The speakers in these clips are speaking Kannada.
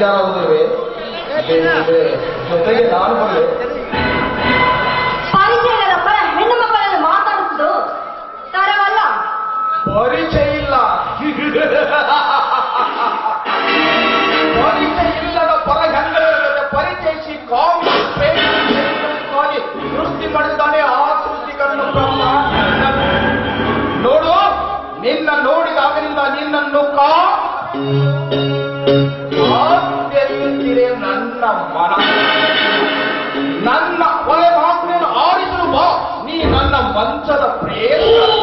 ಬೇಜಾರಾಗುತ್ತವೆ ಜೊತೆಗೆ ನಾನು ಬರಲೆ ಪರಿಚಯದ ಪರ ಹೆಣ್ಣು ಮಕ್ಕಳನ್ನು ಮಾತಾಡಿಸುವುದು ತರವಲ್ಲ ಪರಿಚಯ ಇಲ್ಲ ಪರಿಚಯ ಇಲ್ಲದ ಪರ ಹೆಂಗರ ಜೊತೆ ಪರಿಚಯಿಸಿ ಕಾಂಗ್ರೆಸ್ ಪ್ರೇಮಿಗಾಗಿ ಸೃಷ್ಟಿ ಮಾಡಿದ್ದಾನೆ ಆ ಸೃಷ್ಟಿಕರಣ ಬ್ರಹ್ಮ ನೋಡು ನಿನ್ನ ನೋಡಿದಾಗಲಿಂದ ನಿನ್ನನ್ನು ಕಾ ಕಾತ್ಯೆಯುತ್ತಿದೆ ನನ್ನ ಮನ ನನ್ನ ಒಲೆ ಮಾತಿನ ಆಡಿಸಲು ಬಾ ನೀ ನನ್ನ ಮಂಚದ ಪ್ರೇಮ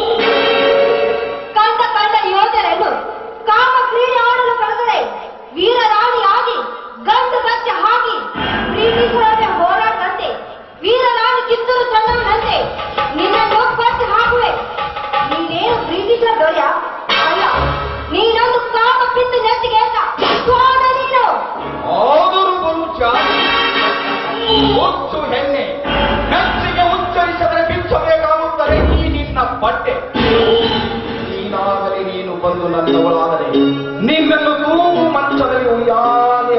ಕಂಡ ಕಂಡ ಯೋಧರನ್ನು ಕಾಮ ಕ್ರೀಡೆ ಆಡಲು ಕರೆದರೆ ವೀರರಾಣಿಯಾಗಿ ಗಂಡು ಗಚ್ಚ ಹಾಕಿ ಬ್ರಿಟಿಷರೊಡನೆ ಹೋರಾಟದಂತೆ ವೀರರಾಣಿ ಕಿತ್ತೂರು ಚೆನ್ನಮ್ಮನಂತೆ ನಿನ್ನನ್ನು ಕಟ್ಟಿ ಹಾಕುವೆ ನೀನೇನು ಬ್ರಿಟಿಷರ ದೊರೆಯ ಅಲ್ಲ ನೀನೊಂದು ಕಾಮ ಪಿತ್ತು ನೆತ್ತಿಗೆ ಅಂತ ಸ್ವಾದ ನೀನು ಆದರೂ ಬರುಚ ಒತ್ತು ಹೆಣ್ಣೆ ನೆಚ್ಚಿಗೆ ಉಚ್ಚರಿಸಿದರೆ ಬಿಚ್ಚಬೇಕಾಗುತ್ತದೆ ನೀ ನಿನ್ನ ಬಟ್ಟೆ ನೀನಾಗಲಿ ನೀನು ಬಂದು ನನ್ನವಳಾದರೆ ನಿನ್ನನ್ನು ತೂಗು ಮಂಚದಲ್ಲಿ ಉಯ್ಯಾಲೆ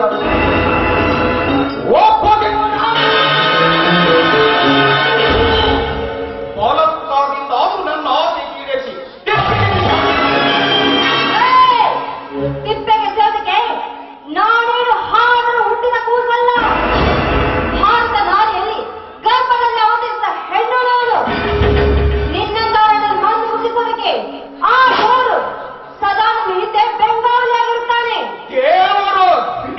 ಬಲಕ್ಕಾಗಿದ್ದಾದರೂ ನನ್ನ ಆಸೆ ಈಡೇರಿಸಿ ಏಯ್! ತಿಪ್ಪೆಗೆ ಸೇರಿಕೆ ನಾನೇನು ಹಾಡಲು ಹುಟ್ಟಿದ ಕೂಸಲ್ಲ ಭಾರತ ನಾಡಿಯಲ್ಲಿ ಗರ್ಭದಲ್ಲಿ ಅವತರಿಸಿದ ಹೆಣ್ಣು ನಾನು ನಿನ್ನಂಗಾರನ್ನು ಮಂದು ಮುಗಿಸೋದಕ್ಕೆ ಆ ಗೋರು ಸದಾ ನನ್ನ ಹಿಂದೆ ಬೆಂಗಾವಲಿಯಾಗಿರುತ್ತಾನೆ ದೇವರು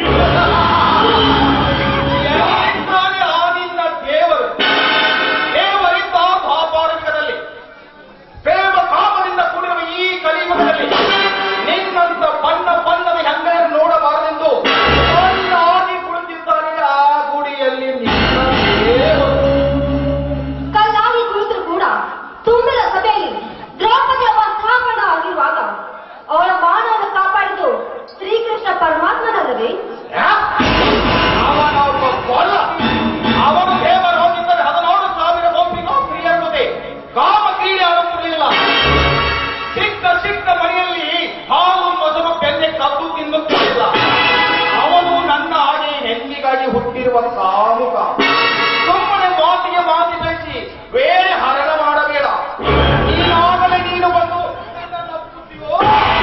ಯಾರಿದ್ದಾನೆ ಆ ನಿನ್ನ ದೇವರು ದೇವರಿಂದ ಪಾಪಾರಕದಲ್ಲಿ ಪ್ರೇಮ ಕಾಮದಿಂದ ಕೂಡಿರುವ ಈ ಕಲಿಯುಗದಲ್ಲಿ ನಿನ್ನಂತ ಬಣ್ಣ ಬಣ್ಣದ ಹೆಂಗರ ನೋಡಬಾರದೆಂದು ಅಲ್ಲಿ ಆಗಿ ಕುಳಿತಿದ್ದಾನೆ ಆ ಗುಡಿಯಲ್ಲಿ ನಿನ್ನ ದೇವರು ಕಲ್ಲಾಗಿ ಕುಳಿತರು ಕೂಡ ತುಂಬಿದ ಸಭೆಯಲ್ಲಿ ದ್ರೌಪದಿ ಅವರ ಸ್ಥಾಪನ ಆಗಿರುವಾಗ ಅವಳ ಮಾನವನ್ನು ಕಾಪಾಡಿದ್ದು ಶ್ರೀಕೃಷ್ಣ ಪರಮಾತ್ಮನಲ್ಲವೇ ಅವನೊಬ್ಬ ಕೊಲ್ಲ ಅವನು ದೇವರಾಗಿದ್ದರೆ ಹದಿನಾರು ಸಾವಿರ ಗೋಪಿಗ ಪ್ರಿಯರುತ್ತದೆ ಕಾಮ ಕ್ರೀಡೆ ಆಡುತ್ತಿರಲಿಲ್ಲ ಚಿಕ್ಕ ಚಿಕ್ಕ ಮನೆಯಲ್ಲಿ ಹಾಲು ಮೊಸರು ಬೆಣ್ಣೆ ಕದ್ದು ತಿನ್ನುತ್ತಿರಲಿಲ್ಲ ಅವನು ನನ್ನ ಹಾಗೆ ಹೆಣ್ಣಿಗಾಗಿ ಹುಟ್ಟಿರುವ ಕಾಮುಕ ಸುಮ್ಮನೆ ಮಾತಿಗೆ ಮಾತಿ ಬೆಳೆಸಿ ಬೇರೆ ಹರಣ ಮಾಡಬೇಡ ನೀನಾಗಲೇ ನೀನು ಬಂದು ನನ್ನನ್ನು ಅಪ್ಪುತ್ತೀಯೋ?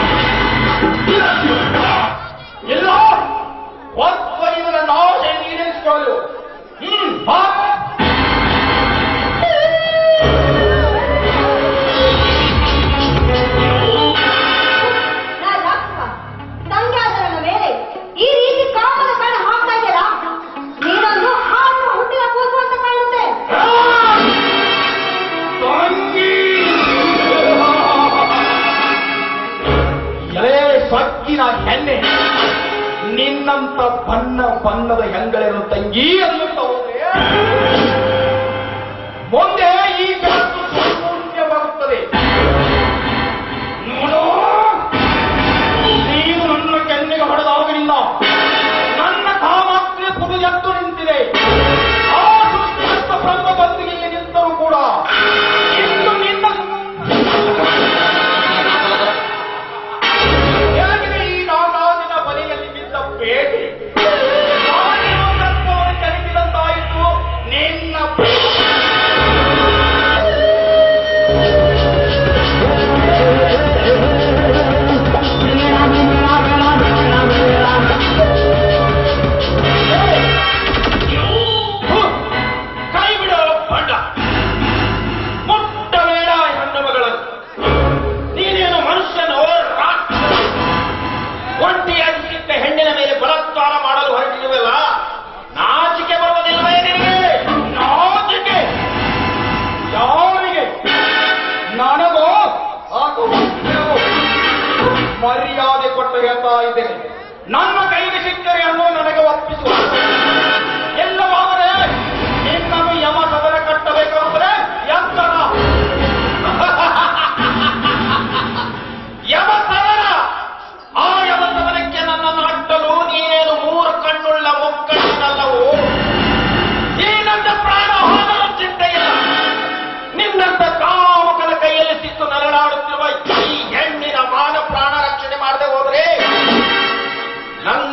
ಇಲ್ಲ ಒಬ್ಬರಿಗೂ ನನ್ನ ಆಸೆ ಈಡೇರಿಸಿಕೊಳ್ಳಲು ಹ್ಮ್ ಬಾ. ನಾ ರಾಕ್ಷಸ ತಂಗಾದರನ ಮೇಲೆ ಈ ರೀತಿ ಕಾಮದ ಕಣ ಹಾಕ್ತಾ ಇದೆಯಲ್ಲ ನೀನೊಂದು ಹಾಡು ಹುಟ್ಟಿದ ಕೂಸು ಅಂತ ಕಾಣುತ್ತೆ ತಂಗಿ ಎಲೆ ಸೊಕ್ಕಿನ ಹೆಣ್ಣೆ ನಿನ್ನಂತ ಬಣ್ಣ ಬಣ್ಣದ ಹೆಂಗಳೆರು ತಂಗಿ ಅನ್ನುತ್ತ ಹೋದ್ರೆ ಮುಂದೆ ಈ ಜಗತ್ತು ಶೂನ್ಯವಾಗುತ್ತದೆ ನೋಡು ನೀನು ನನ್ನ ಕೆನ್ನೆಗೆ ಹೊಡೆದಾಗಲಿಲ್ಲ ನನ್ನ ಕಾಮಾತ್ರೆ ಪುಡು ಎದ್ದು ನಿಂತಿದೆ ಆ ಸೃಷ್ಟಿಕರ್ತ ಬ್ರಹ್ಮ ಬಂದು ಇಲ್ಲಿ ನಿಂತರೂ ಕೂಡ ಇನ್ನು ನಿನ್ನ ಹೇಗಿದೆ ಈ ನಾಗಾದಿನ ಬಲಿಯಲ್ಲಿ ಬಿದ್ದ ಪೇಟೆ ನಾನೇನೋ ತತ್ವವನ್ನು ಕಲಿಸಿದಂತಾಯಿತು ನಿನ್ನ ಕೈ ಬಿಡೋ ಬಂಡ ಮುಟ್ಟಬೇಡ ಹೆಣ್ಣು ಮಗಳನ್ನು ನೀನೇನು ಮನುಷ್ಯನೋ ರಾಕ್ಷಸ ಒಂಟಿಯಾಗಿ ಸಿಕ್ಕ ಹೆಣ್ಣಿನ ಮೇಲೆ ಬಲಾತ್ಕಾರ ಮಾಡಲು ಹೊರಟಿರುವಲ್ಲ ನಾಚಿಕೆ ಬರುವುದಿಲ್ಲವೇ ನಿನಗೆ ನಾಚಿಕೆ ಯಾರಿಗೆ ನನಗೋ ಹಾಗೂ ನೀವು ಮರ್ಯಾದೆ ಕೊಟ್ಟು ಹೇಳ್ತಾ ಇದ್ದೇನೆ ನನ್ನ ಕೈಗೆ ಸಿಕ್ಕರೆ ಅನ್ನೋ ನನಗೆ ಒಪ್ಪಿಸುವ ಎಲ್ಲವಾದರೆ ನಿನ್ನನ್ನು ಯಮ ಸದನ ಕಟ್ಟಬೇಕಾದರೆ ಎತ್ತರ ಯಮ ಸದನ ಆ ಯಮ ಸದನಕ್ಕೆ ನನ್ನನ್ನು ಅಟ್ಟಲು ನೀನೇನು ಮೂರು ಕಣ್ಣುಳ್ಳ ಮುಕ್ಕಣ್ಣಲ್ಲವೋ ನೀನಂತ ಪ್ರಾಣ ಹೋಗಲು ಚಿಂತೆ ಇಲ್ಲ ನಿನ್ನಂತ ಕಾಮಕನ ಕೈಯಲ್ಲಿ ಸಿಕ್ಕು ನರಳಾಡುತ್ತಿರುವ ಈ ಹೆಣ್ಣಿನ ಮಾನ ಪ್ರಾಣ ರಕ್ಷಣೆ ಮಾಡದೆ ಹೋದ್ರೆ ನನ್ನ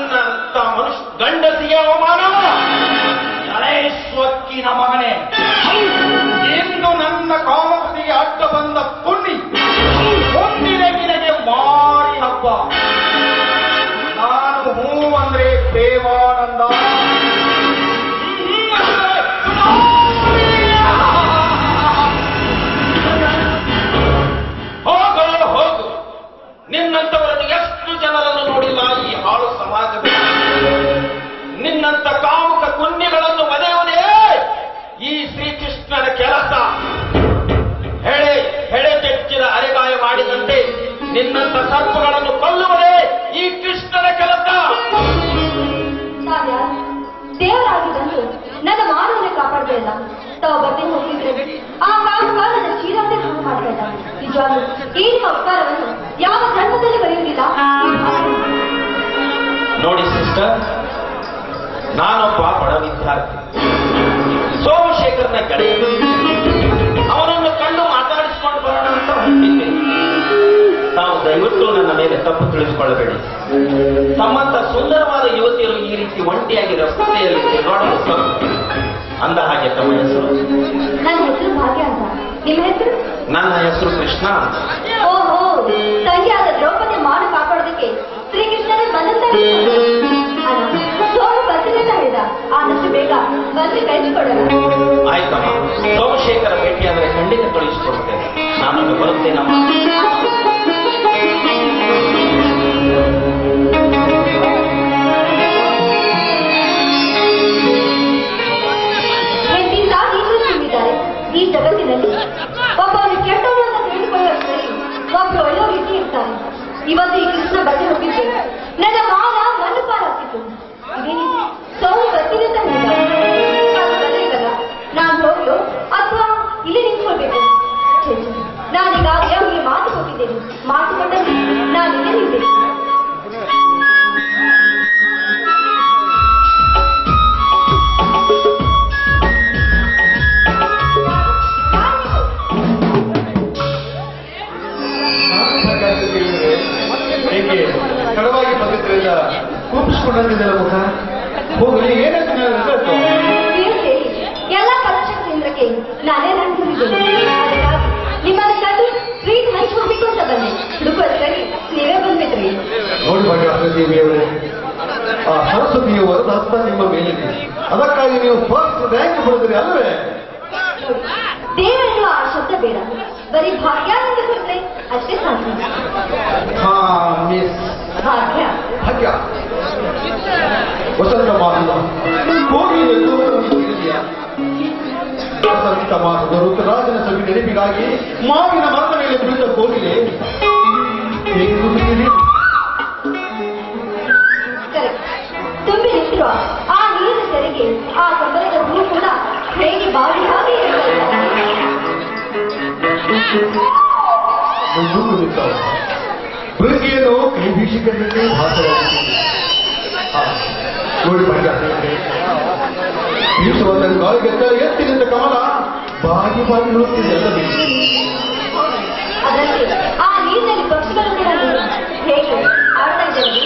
ಸರ್ಪಗಳನ್ನು ಕೊಲ್ಲುವುದೇ ಈ ಕೃಷ್ಣನ ಕೆಲಸ ತಾವ್ಯಾರು ದೇವರಾಗಿ ಬಂದು ನನ್ನ ಮಾನವನ್ನ ಕಾಪಾಡ್ತಾ ಇಲ್ಲ ತಾವು ಬಟ್ಟೆ ಹೋಗಿದ್ರೆ ಆ ಕಾಲ ನನ್ನ ಚೀರಾತೆ ಹಾಳು ಮಾಡ್ತಾ ಇದ್ದ ನಿಜವಾಗ್ಲೂ ಈ ನಿಮ್ಮ ಉಪಕಾರವನ್ನು ಯಾವ ಜನ್ಮದಲ್ಲಿ ಬರೆಯುವುದಿಲ್ಲ ನೋಡಿ ಸಿಸ್ಟರ್ ನಾನೊಬ್ಬ ಬಡ ವಿದ್ಯಾರ್ಥಿ ಸೋಮಶೇಖರನ ಗೆಳೆಯ ಅವನನ್ನು ಕಂಡು ಮಾತಾಡಿಸಿಕೊಂಡು ಬರೋಣ ಅಂತ ಹೊರಟಿದ್ದೆ ತಾವು ದಯವಿಟ್ಟು ನನ್ನ ಮೇಲೆ ತಪ್ಪು ತಿಳಿದುಕೊಳ್ಳಬೇಡಿ ತಮ್ಮಂತ ಸುಂದರವಾದ ಯುವತಿಯರು ಈ ರೀತಿ ಒಂಟಿಯಾಗಿ ರಸ್ತೆಯಲ್ಲಿ ತಿರುಗಾಡಲು ತಪ್ಪು. ಅಂದ ಹಾಗೆ ತಮ್ಮ ಹೆಸರು ನನ್ನ ಹೆಸರು ಭಾಗ್ಯ ಅಂತ ನಿಮ್ಮ ಹೆಸರು ನನ್ನ ಹೆಸರು ಕೃಷ್ಣ ಅಂತ. ಓಹೋ ತಂಗಿಯಾದ ದ್ರೌಪದಿ ಮಾಡು ಕಾಪಾಡೋದಕ್ಕೆ ಶ್ರೀಕೃಷ್ಣನೇ ಬಂದಂತ ಅಲ್ಲ ಸೋಮು ಬರ್ತೀನಿ ಅಂತ ಹೇಳಿದ ಆದಷ್ಟು ಬೇಗ ಬಂದ್ರೆ ಕಳಿಸಿಕೊಡೋಣ ಆಯ್ತಮ್ಮ ಸೋಮಶೇಖರ ಭೇಟಿಯಾದರೆ ಖಂಡಿತ ಕಳುಹಿಸಿಕೊಡ್ತೇನೆ ನಾನೊಂದು ಬರುತ್ತೇನಮ್ಮ ಹೆಂಡತಿಯಿಂದ ಈಗಲೂ ತುಂಬಿದ್ದಾರೆ ಈ ಜಗತ್ತಿನಲ್ಲಿ ಒಬ್ಬರು ಕೆಟ್ಟವರು ಅಂತ ತಿಳಿದುಕೊಳ್ಳುವಷ್ಟರಲ್ಲಿ ಒಬ್ಬರು ಒಳ್ಳೆಯ ರೀತಿ ಇರ್ತಾರೆ ಇವತ್ತು ಈ ಕೃಷ್ಣ ಬಟ್ಟೆ ಹೋಗಿದ್ದು ನನ್ನ ಮಾನ ಮಣ್ಣು ಪಾಲಾಗ್ತಿತ್ತು ಇದೇನಿದು ಸೋಮು ಬರ್ತೀನಿ ಅಂತ ಹೇಳಿದ ಅದು ಬರಲಿಲ್ಲಲ್ಲ ನಾನು ಹೋಗ್ಲು ಅಥವಾ ಇಲ್ಲಿ ನಿಂತ್ಕೊಳ್ಬೇಕು ಛೇ, ಛೇ. ನಾನೀಗಾಗಲೇ ಅವನಿಗೆ ಮಾತು ಕೊಟ್ಟಿದ್ದೇನೆ ಮಾತು ಕೊಟ್ಟಲ್ಲಿ ನಾನು ಇಲ್ಲೇ ನಿಂತೆ ಏಕೆ ತಡವಾಗಿ ಬಂದಿದ್ದರಿಂದ ಕೂಪಿಸ್ಕೊಂಡಂತಿದ್ದಲ್ಲ ಮುಖ ಹೋಗಲಿ ಏನಾಯ್ತು ನಾನು ರಿಸಲ್ಟು ನೀವು ಹೇಳಿ ಎಲ್ಲ ಪರೀಕ್ಷಾ ಕೇಂದ್ರಕ್ಕೆ ನಾನೇ ನಂಬಿದ್ದೇನೆ ಅದಕ್ಕಾಗಿ ನಿಮ್ಮನ್ನು ಕಂಡು ಸ್ವೀಟ್ ಹಂಚ್ಕೊಡ್ಬೇಕು ಅಂತ ಬಂದೆ ಹುಡುಕೋದ್ರಲ್ಲಿ ನೀವೇ ಬಂದ್ಬಿಟ್ರಿ ನೋಡಿ ಭಾಗ್ಯ ದೇವಿಯವರೇ ಆ ಸರಸ್ವತಿಯ ವರದ ಹಸ್ತ ನಿಮ್ಮ ಮೇಲಿದೆ ಅದಕ್ಕಾಗಿ ನೀವು ಫಸ್ಟ್ ರ್ಯಾಂಕ್ ಬರೆದ್ರಿ ಅಲ್ವೇ ನೋಡಿ ದೇವರೆನ್ನುವ ಆ ಶಬ್ದ ಬೇಡ ಬರೀ ಭಾಗ್ಯ ಅಂತ ಕೊಟ್ರೆ ಅಷ್ಟೇ ಸಾಕು ಹಾ ಮಿಸ್ ಭಾಗ್ಯ ಭಾಗ್ಯ ವಸಂತ ಮಾಸದ ಹೋಗಿ ಇದೆಯಾ ವಸಂತ ಮಾಸದ ಋತುರಾಜನ ಸಭೆ ನೆನಪಿಗಾಗಿ ಮಾವಿನ ಮರದ ಮೇಲೆ ಬಿದ್ದ ಕೋಗಿಲೆ ಹೇಗೆ ಕೂಗುತ್ತಿದೆ? ಕರೆಕ್ಟ್ ತುಂಬಿ ನಿಂತಿರುವ ಆ ನೀರಿನ ತೆರೆಗೆ ಆ ಕಬ್ಬರದ ಹೂ ಕೂಡ ಹೇಗೆ ಬಾವಿ ಹಾಗೆ ಮುಂದೂಕು ನಿಂತವು ಮೃಗಿಯನ್ನು ಕೈ ಬೀಸಿಕೊಂಡೇ ಭಾಸವಾಗುತ್ತಿದೆ ಆ, ನೋಡಿ ಭಾಗ್ಯ ಬೀಸುವಂತ ಗಾಳಿಗೆತ್ತ ಎತ್ತಿ ನಿಂತ ಕಮಲ ಬಾಗಿ ಬಾಗಿ ನೋಡ್ತಿದೆ ಅಲ್ಲವೇ ಅದರಲ್ಲಿ ಆ ನೀರಿನಲ್ಲಿ ಪಕ್ಷಿಗಳು ಕೂಡ ನೋಡಿ ಹೇಗೆ ಆಡ್ತಾ ಇದ್ದಾರೆ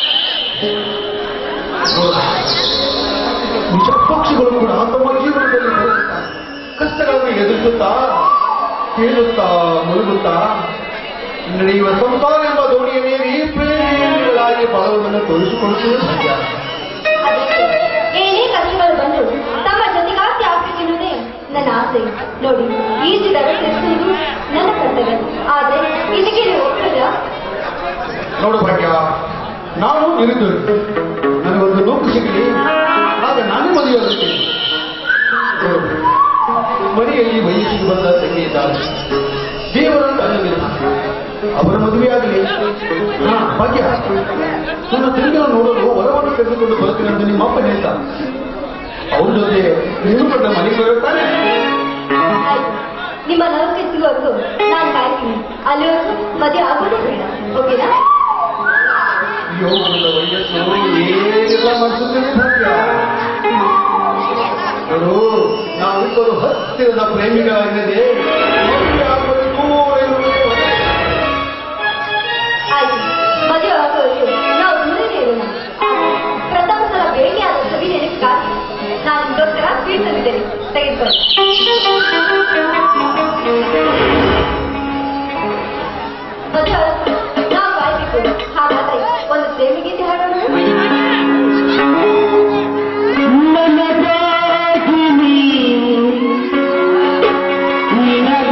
ನಿಜ ಪಕ್ಷಿಗಳು ಕೂಡ ತಮ್ಮ ಜೀವನದಲ್ಲಿ ಬರುತ್ತಾ ಕಷ್ಟಗಳನ್ನು ಎದುರಿಸುತ್ತಾ ತೇಲುತ್ತಾ ಮುಳುಗುತ್ತಾ ನಡೆಯುವ ಸಂಸಾರ ಎಂಬ ದೋಣಿಯನ್ನೇರಿ ಪ್ರೇಮಿಗಳಾಗಿ ಬಾಳುವುದನ್ನು ತೋರಿಸಿಕೊಳ್ಳುತ್ತದೆ ಭಾಗ್ಯ ಅದಕ್ಕೆ ಏನೇ ಕಷ್ಟಗಳು ಬಂದು ತಮ್ಮ ಜೊತೆಗಾತಿ ಆಗ್ಬೇಕೆನ್ನುವುದೇ ನನ್ನ ಆಸೆ ನೋಡಿ ಈಜಿದರೆ ಕೃಷ್ಣನಿಗೂ ನನ್ನ ಕರ್ತವ್ಯ ಆದ್ರೆ ಇದಕ್ಕೆ ನೀವು ಒಪ್ಪಿಲ್ಲ ನೋಡು ಭಾಗ್ಯ ನಾನು ನಿರುದ್ಯೋಗಿ ನನಗೊಂದು ನೌಕರಿ ಸಿಗಲಿ ಆಗ ನಾನೇ ಮದುವೆಯಾಗುತ್ತೇನೆ ನೋಡು, ಮನೆಯಲ್ಲಿ ವಯಸ್ಸಿಗೆ ಬಂದ ತಂಗಿ ಇದ್ದಾಳೆ ದೇವರನ್ನು ಅಲ್ಲವಿಲ್ಲ ಅವರ ಮದುವೆಯಾಗಲಿ ಹಾ ಭಾಗ್ಯ ನನ್ನ ತಂಗಿಯನ್ನು ನೋಡಲು ಹೊರವನ್ನು ತೆಗೆದುಕೊಂಡು ಬರ್ತೀನಿ ಅಂತ ನಿಮ್ಮ ಅಪ್ಪ ಹೇಳ್ತಾ ಅವ್ರ ಜೊತೆ ನೀನು ಕೊಟ್ಟ ಮನೆಗೆ ಬರುತ್ತಾನೆ ಆಯ್ತು ನಿಮ್ಮ ನೌಕರಿ ಸಿಗೋವರೆಗೂ ನಾನು ಕಾಯ್ತೀನಿ ಅಲ್ಲಿವರೆಗೂ ಮದುವೆ ಆಗೋದು ಬೇಡ ಓಕೆನಾ ಯೋಗದ ವಯಸ್ಸು ಏನೆಲ್ಲ ಮಾಡಿಸುತ್ತೇನೆ ಭಾಗ್ಯ ನೋಡು ನಾವಿಬ್ಬರು ಹತ್ತಿರದ ಪ್ರೇಮಿಗಳಾಗಿದ್ದೆ ಮದುವೆ ಆಗಬೇಕು ಎನ್ನುವುದೇ ಒಂದೇ. ಆಯ್ತು ಮದುವೆ ಆಗೋವರೆಗೂ ನಾವು ದೂರನೇ ಇರೋಣ ಪ್ರಥಮ ಸಲ ಭೇಟಿ ಆದ ಸವಿ ನೆನಪಿಗಾಗಿ ನಾನು ನಿಮಗೋಸ್ಕರ ಸ್ವೀಟ್ ತಂದಿದ್ದೇನೆ ತೆಗೆದುಕೊಳ್ಳಿ ಮದುವೆ ಆಗೋವರೆಗೂ ನಾವು ಕಾಯ್ಬೇಕು ಹಾಗಾದ್ರೆ ಒಂದು ಪ್ರೇಮಿಗೀತೆ ಹಾಡೋಣ ನನಗಾಗಿ ನೀ ನಿನಗಾಗಿ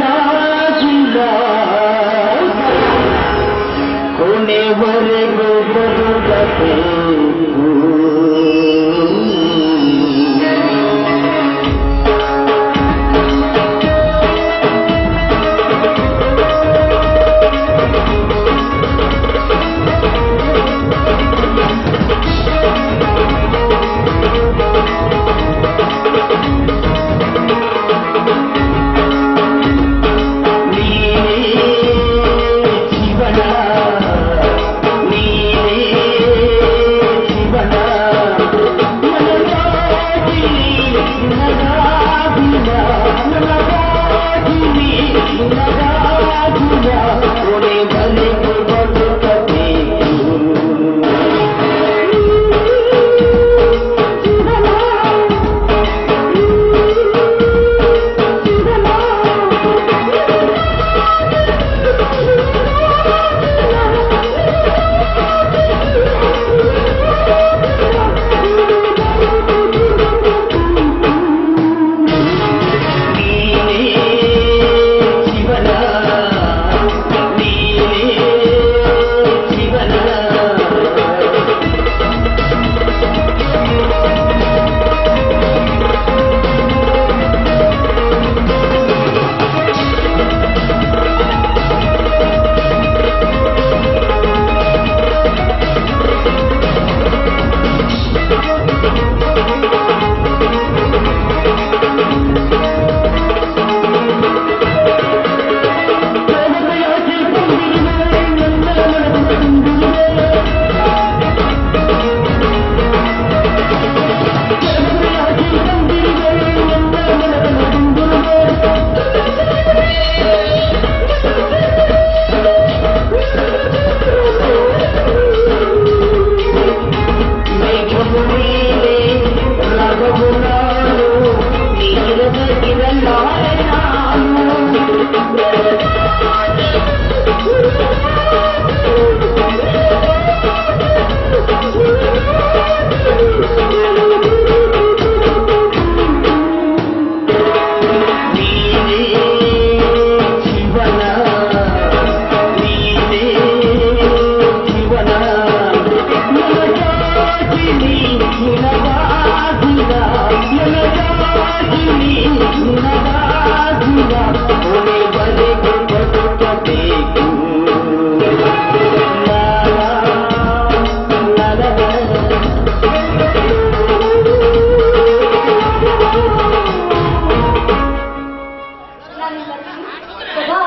ಸದಾ